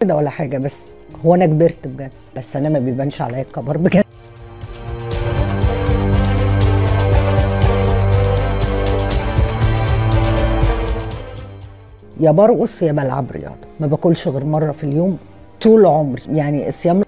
كده ولا حاجه بس هو انا كبرت بجد بس انا ما بيبانش عليا الكبر بجد يا برقص يا بلعب رياضه ما باكلش غير مره في اليوم طول عمري يعني الصيام